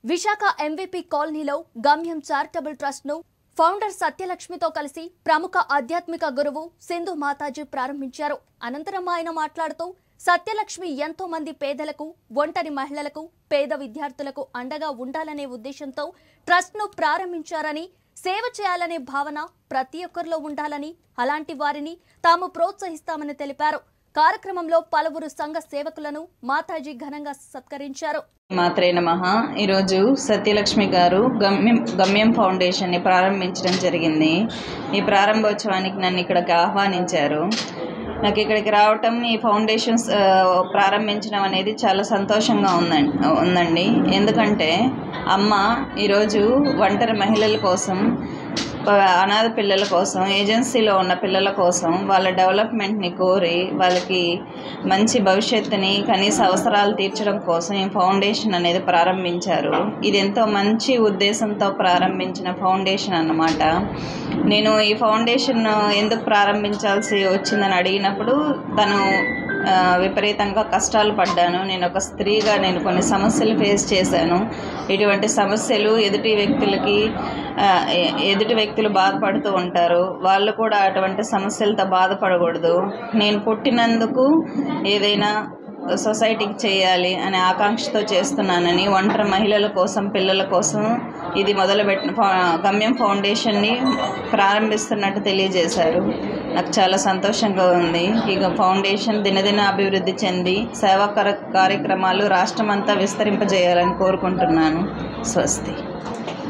Visakha MVP కాలనీలో Gamyam charitable trust ను founder సత్యలక్ష్మితో కలిసి ప్రముఖ ఆధ్యాత్మిక గురువు సింధు మాతాజీ ప్రారంభించారు అనంతరం ఆయన మాట్లాడుతూ సత్యలక్ష్మి ఎంతో మంది పేదలకు ఒంటరి మహిళలకు పేద విద్యార్థులకు అండగా ఉండాలనే ఉద్దేశంతో ట్రస్ట్ ను ప్రారంభించారని సేవ చేయాలనే భావన ప్రతి ఒక్కరిలో ఉండాలని అలాంటి వారిని తాము ప్రోత్సహిస్తామని తెలిపారు కార్యక్రమంలో పలువురు సంఘ సేవకులను మాతాజీ ఘనంగా సత్కరించారు మాత్రే నమ ఈరోజు సత్యలక్ష్మి గారు గమ్యం గమ్యం ఫౌండేషన్ని ప్రారంభించడం జరిగింది ఈ ప్రారంభోత్సవానికి నన్ను ఇక్కడికి ఆహ్వానించారు నాకు ఇక్కడికి రావటం ఈ ఫౌండేషన్స్ ఆ, ప్రారంభించడం అనేది చాలా సంతోషంగా ఉందండి ఉందండి ఎందుకంటే అమ్మ ఈరోజు ఒంటరి మహిళల కోసం ప- అనాథ పిల్లల కోసం ఏజెన్సీలో ఉన్న పిల్లల కోసం వాళ్ళ డెవలప్మెంట్ని కోరి వాళ్ళకి మంచి భవిష్యత్తుని కనీస అవసరాలు తీర్చడం కోసం ఈ ఫౌండేషన్ అనేది ప్రారంభించారు ఇది ఎంతో మంచి ఉద్దేశంతో ప్రారంభించిన ఫౌండేషన్ అన్నమాట నేను ఈ ఫౌండేషన్ ఎందుకు ప్రారంభించాల్సి వచ్చిందని అడిగినప్పుడు తను ఆ, విపరీతంగా కష్టాలు పడ్డాను నేను ఒక స్త్రీగా నేను కొన్ని సమస్యలు ఫేస్ చేశాను ఇటువంటి సమస్యలు ఎదుటి వ్యక్తులకి ఆ, ఎ- ఎదుటి వ్యక్తులు బాధపడుతూ ఉంటారు వాళ్ళు కూడా అటువంటి సమస్యలతో బాధపడకూడదు నేను పుట్టినందుకు ఏదైనా సొసైటీకి చేయాలి అనే ఆకాంక్షతో చేస్తున్నానని ఒంటరి మహిళల కోసం పిల్లల కోసం ఇది మొదలుపెట్టిన ఫౌ- గమ్యం ఫౌండేషన్ని ప్రారంభిస్తున్నట్టు తెలియజేశారు నాకు చాలా సంతోషంగా ఉంది ఇక ఫౌండేషన్ దినదిన అభివృద్ధి చెంది సేవా కర- కార్యక్రమాలు రాష్ట్రమంతా విస్తరింపజేయాలని కోరుకుంటున్నాను స్వస్తి